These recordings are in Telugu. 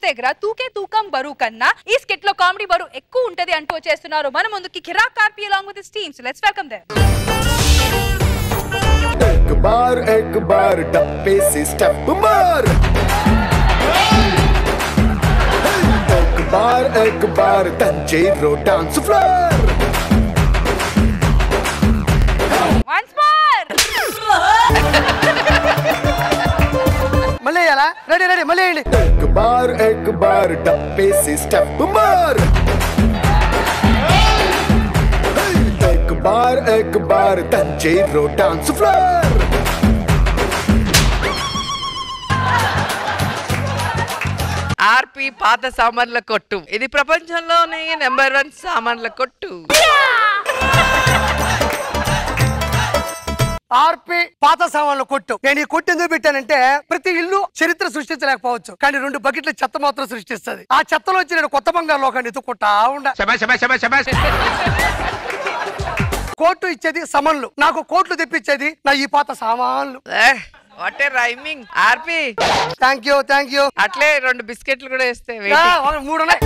దగ్గర తూకే తూకం బరువు కన్నా ఈ స్కిట్ లో కామెడీ బరువు ఎక్కువ ఉంటది అంటూ వచ్చేస్తున్నారు మన ముందుకి కిరాక్ కార్పి along with teams let's welcome there एक बार एक बार डब्बे से स्टेप मार एक बार एक बार तंजीरो डांस फ्लोर వన్స్ మోర్ మళ్ళీ వేయాలా రెడీ రెడీ మళ్ళీ వేయండి एक बार एक बार डब्बे से स्टेप मार एक बार एक बार तंजीरो डांस फ्लोर ఆర్పి పాత సామాన్ల కొట్టు ఇది ప్రపంచంలోనే నెంబర్ వన్ సామాన్ల కొట్టు ఆర్పి పాత సామాన్లు కొట్టు నేను ఈ కొట్టు ఎందుకు పెట్టానంటే ప్రతి ఇల్లు చరిత్ర సృష్టించలేకపోవచ్చు కానీ రెండు బకెట్ల చెత్త మాత్రం సృష్టిస్తుంది ఆ చెత్తలో వచ్చి నేను కొత్త బంగారు లోకాన్ని ఎత్తుకుంటా ఉండా కోర్టు ఇచ్చేది సమన్లు నాకు కోట్లు తెప్పించేది నా ఈ పాత సామాన్లు what a rhyming RP thank you thank you అట్లే రెండు బిస్కెట్లు కూడా వేస్తే ఆ, waiting. ఒక మూడు ఉన్నాయి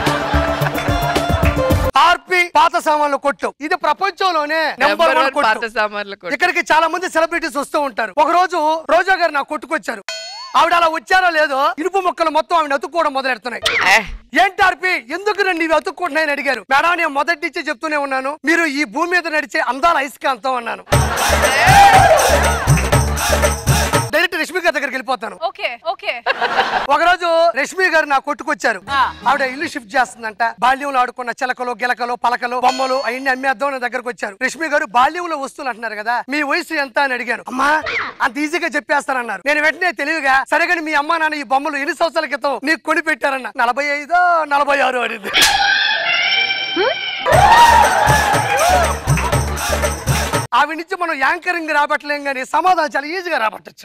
ఆర్పి పాత సామాన్లు కొట్టు ఇది ప్రపంచంలోనే నెంబర్ Number వన్ one కొట్టు పాత సామాన్ల కొట్టు ఇక్కడికి చాలా మంది సెలబ్రిటీస్ వస్తూ ఉంటారు ఒక రోజు రోజా గారు నా కొట్టుకొచ్చారు ఆవిడ అలా వచ్చారో లేదో ఇనుపు మొక్కలు మొత్తం ఆవిడ అతుక్కోవడం మొదలెడుతున్నాయి ఏ, ఏంటి ఆర్పి ఎందుకు నన్ను ఇవి అతుక్కుంటున్నాయని అడిగారు మేడం నేను మొదటి నుంచి చెప్తూనే ఉన్నాను మీరు ఈ భూమి మీద నడిచే అందాల ఐస్కాంతం అన్నాను డైరెక్ట్ రష్మి గారి దగ్గరికి వెళ్ళిపోతాను ఓకే ఓకే ఒకరోజు రష్మి గారు నా కొట్టుకొచ్చారు ఆ. ఆవిడ ఇల్లు షిఫ్ట్ చేస్తుందంట బాల్యంలో ఆడుకున్న చిలకలు గిలకలు పలకలు బొమ్మలు అవన్నీ అమ్మేద్దాం నా దగ్గరకు వచ్చారు రష్మి గారు బాల్యంలో వస్తువులు అంటున్నారు కదా మీ వయసు ఎంత అని అడిగాను అమ్మా అంత ఈజీగా చెప్పేస్తానన్నారు నేను వెంటనే తెలివిగా సరే కానీ మీ అమ్మా నాన్న ఈ బొమ్మలు ఎన్ని సంవత్సరాల క్రితం నీకు కొని పెట్టారన్న నలభై ఐదో నలభై ఆరు అడిగింది ఆవిడ నుంచి మనం యాంకరింగ్ రాబట్టలేం కానీ సమాధానం చాలా ఈజీగా రాబట్టచ్చు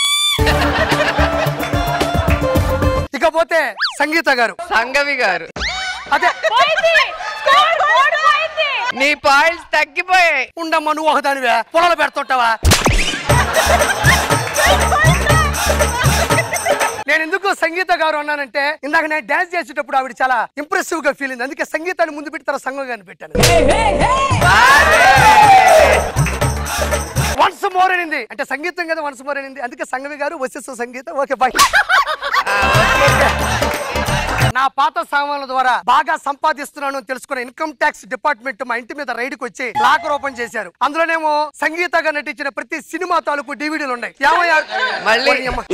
ఇకపోతే సంగీత గారు సంగవి గారు అదే పోయింది స్కోర్ బోర్డ్ పోయింది నీ పాయింట్స్ తగ్గిపోయాయి ఉండమ్మా నువ్వు ఒకదానివే పొలాలు పెడుతుంటావా నేను ఎందుకు సంగీత గారు అన్నానంటే ఇందాక నేను డాన్స్ చేసేటప్పుడు ఆవిడ చాలా ఇంప్రెసివ్ గా ఫీల్ అయింది అందుకే సంగీతాన్ని ముందు పెట్టి తర్వాత సంఘం గారిని పెట్టాను వన్స్ మోర్ అనింది అంటే సంగీతం కదా వన్స్ మోర్ అనింది అందుకే సంగవి గారు వశిష్ఠ సంగీతం ఓకే బాయ్ నా పాత సామాన్ల ద్వారా బాగా సంపాదిస్తున్నాను అని తెలుసుకున్న ఇన్కమ్ ట్యాక్స్ డిపార్ట్మెంట్ మా ఇంటి మీద రైడ్కి వచ్చి లాకర్ ఓపెన్ చేశారు అందులోనేమో సంగీతగా నటించిన ప్రతి సినిమా తాలూకు డివిడీలు ఉన్నాయి ఏమయ్యా మళ్ళీ? ఓరి అమ్మ.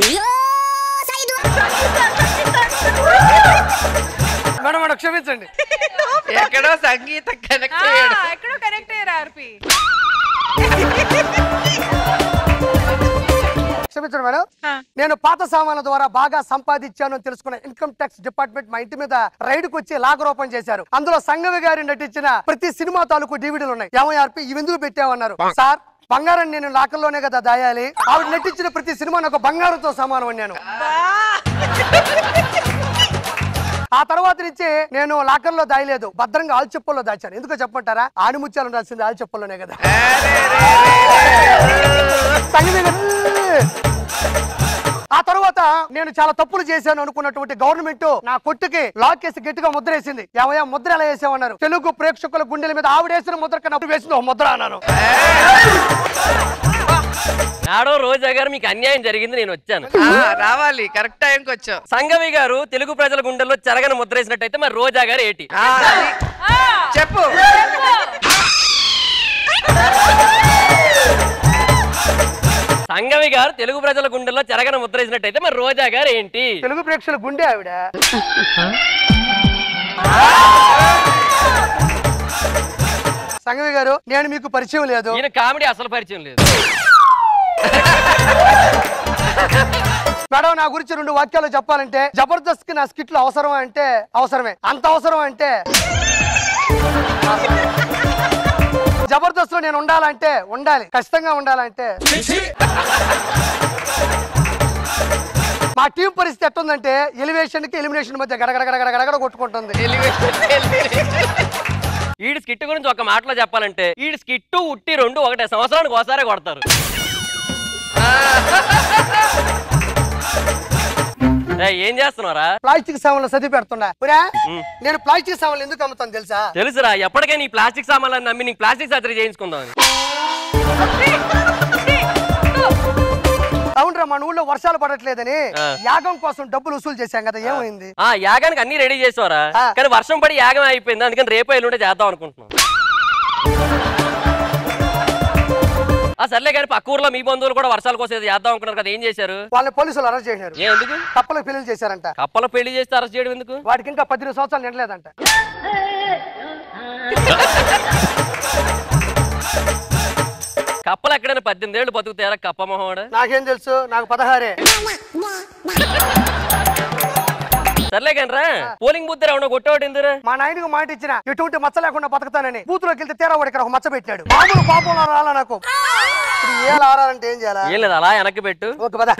మేడం మేడం క్షమించండి ఎక్కడో సంగీత కనెక్ట్ ఆ, అయ్యాడు ఎక్కడో కరెక్ట్ అయ్యారు ఆర్పి క్షమించండి మేడం నేను పాత సామాన్ల ద్వారా బాగా సంపాదించాను అని తెలుసుకున్న ఇన్కమ్ ట్యాక్స్ డిపార్ట్మెంట్ మా ఇంటి మీద రైడ్ కు వచ్చి లాకర్ ఓపెన్ చేశారు అందులో సంగవి గారి నటించిన ప్రతి సినిమా తాలూకు డివిడీలు ఉన్నాయి ఏమయ్యార్పి ఇవి ఎందుకు పెట్టామన్నారు సార్ బంగారం నేను లాకర్లోనే కదా దాయాలి ఆవిడ నటించిన ప్రతి సినిమా నాకు బంగారంతో సమానం అన్నాను ఆ తర్వాత నుంచి నేను లాకర్ లో దాయలేదు భద్రంగా ఆల్చెప్పల్లో దాచాను ఎందుకో చెప్పమంటారా ఆణిముత్యాలు ఉండాల్సింది ఆల్చెప్పల్లోనే కదా సంగీత గారు, ఆ తర్వాత నేను చాలా తప్పులు చేశాను అనుకున్నటువంటి గవర్నమెంట్ నా కొట్టుకి లాక్ వేసి గట్టిగా ముద్ర వేసింది ఏమయ్యా ముద్ర ఎలా వేసామన్నారు తెలుగు ప్రేక్షకుల గుండెల మీద ఆవిడ వేసిన ముద్ర కన్నా అప్పుడు వేసింది ఒక ముద్ర అన్నాను నాడో రోజా గారు మీకు అన్యాయం జరిగింది నేను వచ్చాను ఆ, రావాలి కరెక్ట్ టైంకి వచ్చావు సంగవి గారు తెలుగు ప్రజల గుండెల్లో చెరగని ముద్ర వేసినట్టయితే మరి రోజా గారు ఏటి ఆ, అది. చెప్పు సంగవి గారు తెలుగు ప్రజల గుండెల్లో చెరగని ముద్ర వేసినట్టయితే మరి రోజా గారు ఏంటి తెలుగు ప్రేక్షకుల గుండె ఆవిడ సంగవి గారు నేను మీకు పరిచయం లేదు ఈయన కామెడీ అసలు పరిచయం లేదు మేడం నా గురించి రెండు వాక్యాలు చెప్పాలంటే జబర్దస్త్ కి నా స్కిట్లు అవసరమా అంటే అవసరమే అంత అవసరం అంటే జబర్దస్త్ లో నేను ఉండాలంటే ఉండాలి ఖచ్చితంగా ఉండాలంటే మా టీం పరిస్థితి ఎట్టుందంటే ఎలివేషన్ కి ఎలిమినేషన్ మధ్య గడగడ గడగడ గడగడ కొట్టుకుంటుంది ఈడి స్కిట్ గురించి ఒక మాటలో చెప్పాలంటే ఈడి స్కిట్టు ఉట్టి రెండు ఒకటే సంవత్సరానికి ఒకసారి కొడతారు ఏయ్, ఏం చేస్తున్నారా ప్లాస్టిక్ సామాన్లు సర్ది పెడుతున్నా ఒరే, నేను ప్లాస్టిక్ సామాన్లు ఎందుకు అమ్ముతాను తెలుసా తెలుసురా ఎప్పటికే నీ ప్లాస్టిక్ సామాన్లు నమ్మి నీకు ప్లాస్టిక్ సర్జరీ చేయించుకుందాం అవునరా మన ఊళ్ళో వర్షాలు పడట్లేదని ఆ. యాగం కోసం డబ్బులు వసూలు చేశాం కదా ఏమైంది ఆ యాగానికి అన్ని రెడీ చేసేవారా ఆ. కానీ వర్షం పడి యాగం అయిపోయింది అందుకని రేపు ఎల్లుంటే చేద్దాం అనుకుంటున్నాం ఆ సర్లే కానీ పక్క ఊర్లో మీ బంధువులు కూడా వర్షాల కోసం ఏదో చేద్దాం అనుకున్నారు కదా ఏం చేశారు వాళ్ళని పోలీసులు అరెస్ట్ చేశారు ఏ ఎందుకు కప్పలకు పెళ్లి చేశారంట కప్పల పెళ్లి చేస్తే అరెస్ట్ చేయడం ఎందుకు వాడికి ఇంకా పద్దెనిమిది సంవత్సరాలు నిండలేదంట కప్పలు ఎక్కడైనా పద్దెనిమిది ఏళ్ళు బతుకుతారా కప్ప మొహవాడు నాకేం తెలుసు నాకు పదహారే సర్లే కానీ రా పోలింగ్ బుద్ధి రావడం కొట్టేవాడు ఎందుకు మా నాయనకు మాట ఇచ్చిన ఎటువంటి మచ్చ లేకుండా బతుకుతానని బూతులోకి వెళ్తే తీరా వాడు ఇక్కడ ఒక మచ్చ పెట్టాడు మామూలు పాపం రాలా నాకు ఇప్పుడు ఏ ఆరాలంటే ఏం చేయాలా ఏం లేదు అలా వెనక్కి పెట్టు ఓకే పద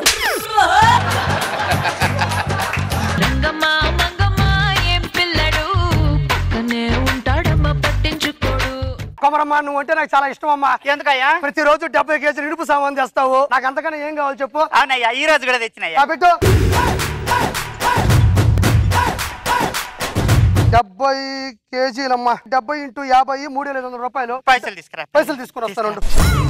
రంగమ్మ మంగమ్మ ఏం పిల్లడు పక్కనే ఉంటాడమ్మ పట్టించుకోడు కొమరమ్మ నువ్వు అంటే నాకు చాలా ఇష్టం అమ్మా ఎందుకయ్యా ప్రతిరోజు డెబ్బై కేజీలు ఇనుపు సామాన్ తెస్తావు నాకు అంతకన్నా ఏం కావాలి చెప్పు అవునయ్యా ఈ రోజు కూడా తెచ్చినయ్యా ఆ పెట్టు డెబ్బై కేజీలమ్మా డెబ్బై ఇంటూ యాభై మూడు వేల ఐదు వందల రూపాయలు పైసలు తీసుకురా పైసలు తీసుకుని వస్తాను ఉండు.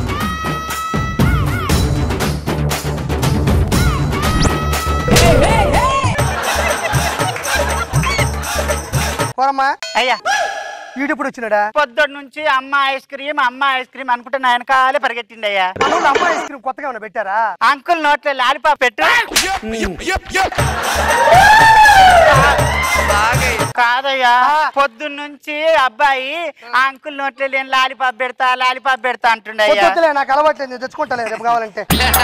కోరమ్మా అయ్యా ఈడిప్పుడు వచ్చినాడా పొద్దున్న నుంచి అమ్మ ఐస్ క్రీమ్ అమ్మ ఐస్ క్రీమ్ అనుకుంటే నా వెనకాలే పరిగెత్తిండి అయ్యా మనోళ్ళు అమ్మ ఐస్ క్రీమ్ కొత్తగా ఏమైనా పెట్టారా అంకుల్ నోట్లో లాలిపాప్ పెట్టు కాదయ్యా పొద్దున్న నుంచి అబ్బాయి ఆ అంకుల్ నోట్లో లేని లాలిపాప్ పెడతా లాలిపాప్ పెడతా అంటుండే అయ్యా వద్దులే నాకు అలవాట్లేదు నేను తెచ్చుకుంటాలే రేపు కావాలంటే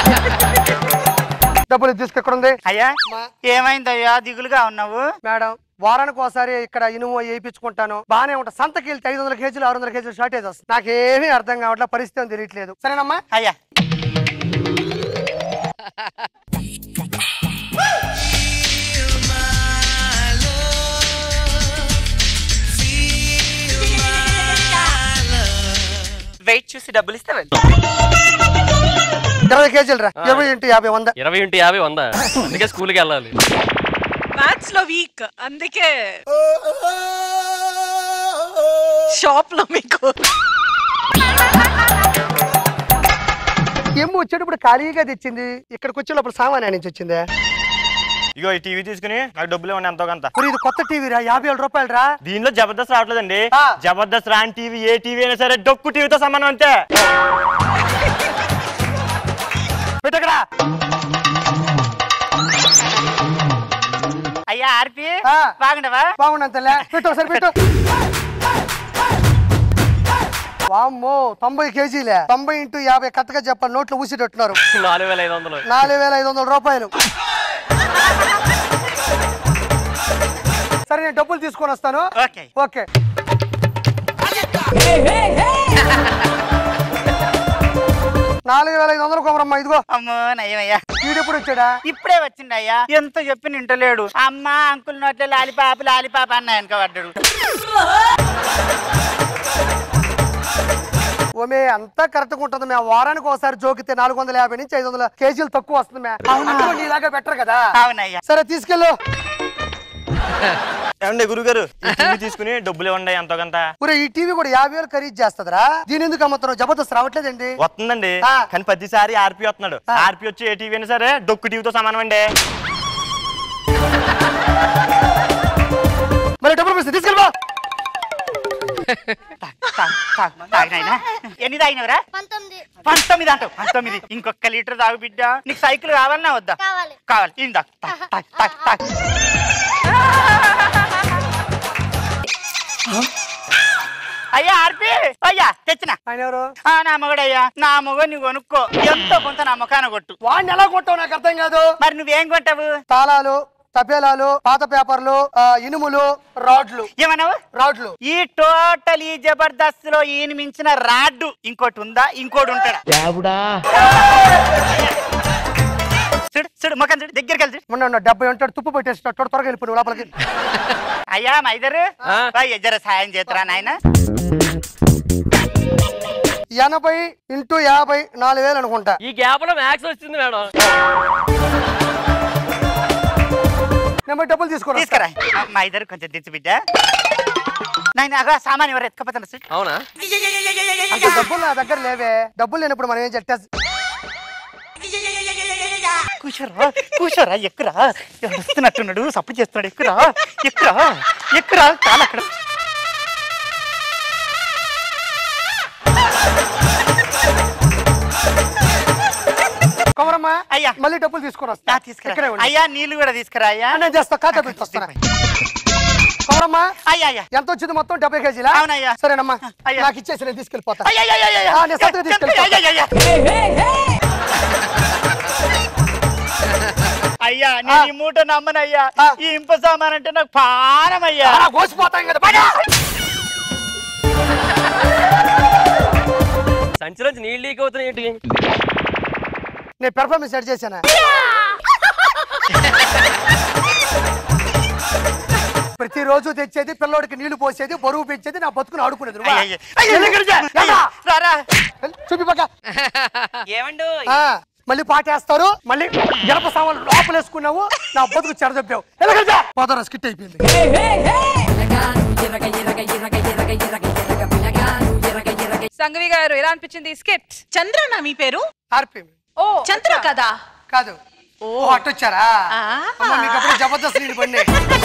డబ్బులు తీసుకు ఎక్కడ ఉంది అయ్యా ఏమైందయ్యా దిగులుగా ఉన్నావు మేడం వారానికి ఒకసారి ఇక్కడ ఇనుము వేయించుకుంటాను బానే ఉంటా సంతకి వెళ్తే ఐదు వందల కేజీలు ఆరు వందల కేజీలు షార్టేజ్ వస్తుంది నాకేమీ అర్థం కావట్లే పరిస్థితి ఏం తెలియట్లేదు సరేనమ్మా అయ్యా వెయిట్ చూసి డబ్బులు ఇస్తే వెళ్ళు ఇరవై కేజీలు రా ఇరవై ఇంటూ యాభై వంద ఇరవై ఇంటి యాభై వంద అందుకే స్కూల్కి వెళ్ళాలి మ్యాథ్స్ లో వీక్ అందుకే షాప్ లో మీకు ఎమ్ము వచ్చేటప్పుడు ఖాళీగా తెచ్చింది ఇక్కడికి వచ్చే లోపల సామాన్య నుంచి వచ్చింది ఇగో ఈ టీవీ తీసుకుని నాకు డబ్బులు ఇవ్వండి ఎంతో కొంత మరి ఇది కొత్త టీవీ రా యాభై వేల రూపాయలు రా దీనిలో జబర్దస్త్ రావట్లేదండి ఆ. జబర్దస్త్ రాని టీవీ ఏ టీవీ అయినా సరే డొక్కు టీవీతో సమానం అంతే పెట్టకరా అయ్యా ఆర్పి ఆ. బాగుండవా బాగుండంతలే పెట్టు ఒకసారి పెట్టు వామ్మో తొంభై కేజీలే తొంభై ఇంటూ యాభై కరెక్ట్గా చెప్పాలి నోట్లు ఊసిటట్టున్నారు నాలుగు వేల ఐదు వందలు నాలుగు వేల ఐదు వందల రూపాయలు సరే నేను డబ్బులు తీసుకొని వస్తాను ఓకే ఓకే నాలుగు వేల ఐదు వందలు కొమరమ్మ ఇదిగో అమ్మో నయ్యమయ్యా వీడెప్పుడు వచ్చాడా ఇప్పుడే వచ్చిండయ్యా ఎంత చెప్పి నింటలేడు అమ్మ అంకుల్ నోట్లో లాలిపాప లాలిపాప అన్న వెనక పడ్డాడు ఓమే అంతా కరెక్ట్ గా ఉంటుంది మే వారానికి ఒకసారి జోకితే నాలుగు వందల యాభై నుంచి ఐదు వందల కేజీలు తక్కువ వస్తుంది మే అందులో నీలాగా బెటర్ కదా అవునయ్యా సరే తీసుకెళ్ళు ఏమండి గురుగారు ఈ టీవీ తీసుకుని డబ్బులు ఇవ్వండి ఎంతో కొంత ఊరే ఈ టీవీ కూడా యాభై వేలు ఖరీదు చేస్తుందిరా దీని ఎందుకు అమ్ముతున్నావు జబర్దస్త్ రావట్లేదండి వస్తుందండి ఆ. కానీ ప్రతిసారి ఆర్పి వస్తున్నాడు ఆ. ఆర్పి వచ్చి ఏ టీవీ అయినా సరే డొక్కు టీవీతో సమానం అండి మరి డబ్బులు మిస్ తీసుకెళ్ళిపో తాగినాయినా ఎన్ని తాగినవరా పంతొమ్మిది అంటావు పంతొమ్మిది ఇంకొక లీటర్ తాగు బిడ్డ నీకు సైకిల్ కావాలన్నా వద్దా కావాలి. కావాలి ఇందా తాగ్, తాగ్, తాగ్, తాగ్. అయ్యా ఆర్పి అయ్యా తెచ్చిన ఆయన ఎవరు ఆ, నా మొగడయ్యా నా మొగ నువ్వు కొనుక్కో ఎంతో కొంత నా ముఖాన కొట్టు వాడిని ఎలా కొట్టావు నాకు అర్థం కాదు మరి నువ్వేం కొంటావు తాళాలు తపేలాలు పాత పేపర్లు ఆ, ఇనుములు రాడ్లు ఏమన్నావు రాడ్లు ఈ టోటల్ ఈ జబర్దస్త్ లో ఈయన మించిన రాడ్డు ఇంకోటి ఉందా ఇంకోటి ఉంటాడా చూడు చూడు ముఖం చూడు దగ్గరికి వెళ్ళి చూడు మొన్న ఉన్న డెబ్బై ఉంటాడు తుప్పు పెట్టేసి త్వరగా వెళ్ళిపోయి లోపలికి అయ్యా మైదరు ఆ? అయ్య, జర సాయం చేతురా నాయన ఎనభై ఇంటూ యాభై నాలుగు వేలు అనుకుంటా ఈ గ్యాప్ లో మ్యాక్స్ వచ్చింది మేడం నేను డబ్బులు తీసుకుని తీసుకురా మా ఇద్దరు కొంచెం దించు బిడ్డ నాయన అగా సామాన్ ఎవరు ఎత్తుకపోతాను సార్ అవునా అంత డబ్బులు నా దగ్గర లేవే డబ్బులు లేనప్పుడు మనం ఏం చెట్టేసి కూర్చోరా కూర్చోరా ఎక్కురా ఎవడు వస్తున్నట్టున్నాడు సప్పుడు చేస్తున్నాడు ఎక్కురా ఎక్కురా ఎక్కురా చాలా అక్కడ కమరమ్మా అయ్యా. మళ్ళీ డబ్బులు తీసుకుని వస్తా నా తీసుకురా ఇక్కడే ఉండు. అయ్యా నీళ్ళు కూడా తీసుకురా అయ్యా ఆ, నేను చేస్తా ఖాతా పెట్టి వస్తాను కమరమ్మా అయ్యా అయ్యా ఎంత వచ్చింది మొత్తం డెబ్బై కేజీలా అవునయ్యా. సరేనమ్మా అయ్యా. నాకు ఇచ్చేసి నేను తీసుకెళ్ళిపోతా అయ్యా, అయ్యా, అయ్యా, అయ్యా. ఆ, నేను సత్తుగా తీసుకెళ్ళిపోతా. అయ్యా, అయ్యా, అయ్యా. అయ్యా నేను ఈ మూట నమ్మనయ్యా ఆ. ఈ ఇంప సామాన్ అంటే నాకు పానం అయ్యా అలా కోసిపోతాం కదా పద. సంచిలోంచి నీళ్ళు లీక్ అవుతున్నాయి ఏంటి నేను పెర్ఫార్మెన్స్ సెట్ చేశానా ప్రతిరోజు తెచ్చేది పిల్లోడికి నీళ్లు పోసేది బరువు పెంచేది నా బతుకుని ఆడుకునేది నువ్వా? అయ్యా, అయ్యా. వెళ్ళి ఇక్కడికి. ఎలా? రారా వెళ్ళి చూపి పక్క ఏమండు ఆ, మళ్ళీ పాటేస్తారు మళ్ళీ గడప సామాన్లు లోపలేసుకున్నావు నా బతుకు చెడదొప్పావు ఎలాగ పోతారా స్కిట్ అయిపోయింది సంగవి గారు ఎలా అనిపించింది ఈ స్కిట్ చంద్రనా మీ పేరు ఆర్పి ఓ చంద్ర కదా కాదు ఓ అట్టొచ్చారా అమ్మ మీకు అప్పుడు జబర్దస్త్ నీళ్ళు పడినాయి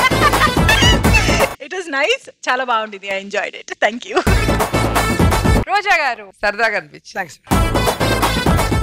ఇట్ ఇస్ నైస్ చాలా బాగుంది I enjoyed it thank you Roja garu సరదాగా అనిపించింది థ్యాంక్స్